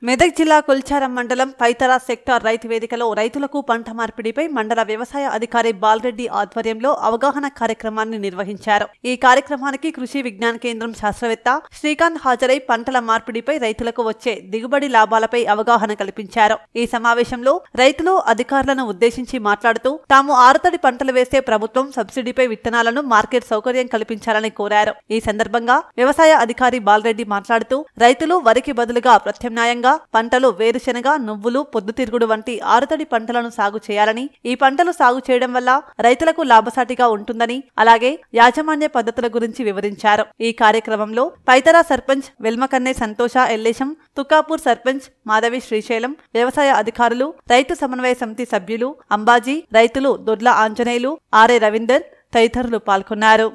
మెదక్ జిల్లా కొల్చారం మండలం పైతరా సెక్టార్ రైతు వేదికలో రైతులకు పంట మార్పిడిపై మండల వ్యవసాయ అధికారి బాలరెడ్డి ఆధ్వర్యంలో అవగాహన కార్యక్రమాన్ని నిర్వహించారు ఈ కార్యక్రమానికి కృషి విజ్ఞాన కేంద్రం శాస్త్రవేత్త శ్రీకాంత్ హాజరై పంటల మార్పిడిపై రైతులకు వచ్చే దిగుబడి లాభాలపై అవగాహన కల్పించారు ఈ సమావేశంలో రైతులు అధికారులను ఉద్దేశించి మాట్లాడుతూ తాము ఆరుతడి పంటలు వేసే ప్రభుత్వం సబ్సిడీపై విత్తనాలను మార్కెట్ సౌకర్యం కల్పించాలని కోరారు ఈ సందర్భంగా వ్యవసాయ అధికారి బాలరెడ్డి మాట్లాడుతూ రైతులు వరికి బదులుగా ప్రత్యామ్నాయంగా పంటలు వేరుశెనగ నువ్వులు పొద్దుతిరుగుడు వంటి ఆరుతడి పంటలను సాగు చేయాలని ఈ పంటలు సాగు చేయడం వల్ల రైతులకు లాభసాటిగా ఉంటుందని అలాగే యాజమాన్య పద్ధతుల గురించి వివరించారు ఈ కార్యక్రమంలో పైతరా సర్పంచ్ వెల్మకన్నే సంతోష ఎల్లేశం తుకాపూర్ సర్పంచ్ మాధవి శ్రీశైలం వ్యవసాయ అధికారులు రైతు సమన్వయ సమితి సభ్యులు అంబాజీ రైతులు దొడ్ల ఆంజనేయులు ఆర్ఏ రవీందర్ తదితరులు పాల్గొన్నారు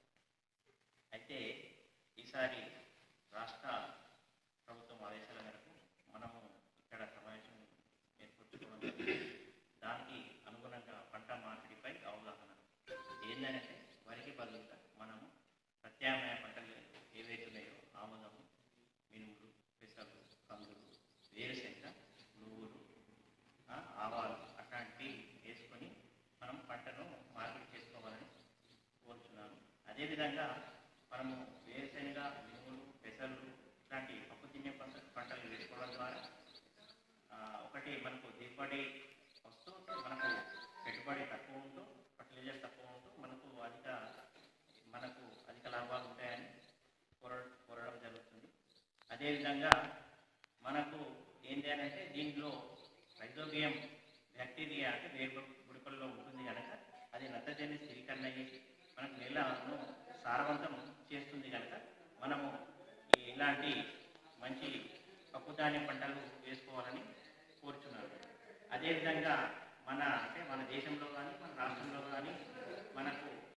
అయితే ఈసారి రాష్ట్ర ప్రభుత్వం ఆదేశాల మేరకు మనము ఇక్కడ సమావేశం ఏర్పరచుకోవడం జరిగింది. దానికి అనుగుణంగా పంట మార్పిడిపై అవగాహన ఏంటంటే వరికి బదులుగా మనము ప్రత్యామ్నాయ పంటలు ఏవైతే ఉన్నాయో ఆముదము మినుములు పెసలు కందులు వేరుశెనగ నువ్వులు ఆ, ఆవాలు అట్లాంటివి వేసుకొని మనం పంటను మార్పిడి చేసుకోవాలని కోరుచున్నాను అదేవిధంగా మనము వేరుశెనగ మినుములు పెసలు ఇట్లాంటి పప్పు తినే పంట పంటలు వేసుకోవడం ద్వారా ఆ, ఒకటి మనకు దిగుబడి వస్తూ మనకు పెట్టుబడి తక్కువ ఉంటూ ఫర్టిలైజర్ తక్కువ ఉంటూ మనకు అధిక మనకు అధిక లాభాలు ఉంటాయని కోర కోరడం జరుగుతుంది అదేవిధంగా మనకు ఏంటి అని అంటే దీంట్లో రైజోబియం బ్యాక్టీరియా అంటే వేరు గుడికల్లో ఉంటుంది కనుక అది నత్రజని స్థిరీకరణ చేసి మనకు నేలను సారవంతం చేస్తుంది కనుక మనము ఈ ఇలాంటి మంచి పప్పుధాన్య పంటలు వేసుకోవాలని కోరుచున్నాను అదేవిధంగా మన అంటే మన దేశంలో కానీ మన రాష్ట్రంలో కానీ మనకు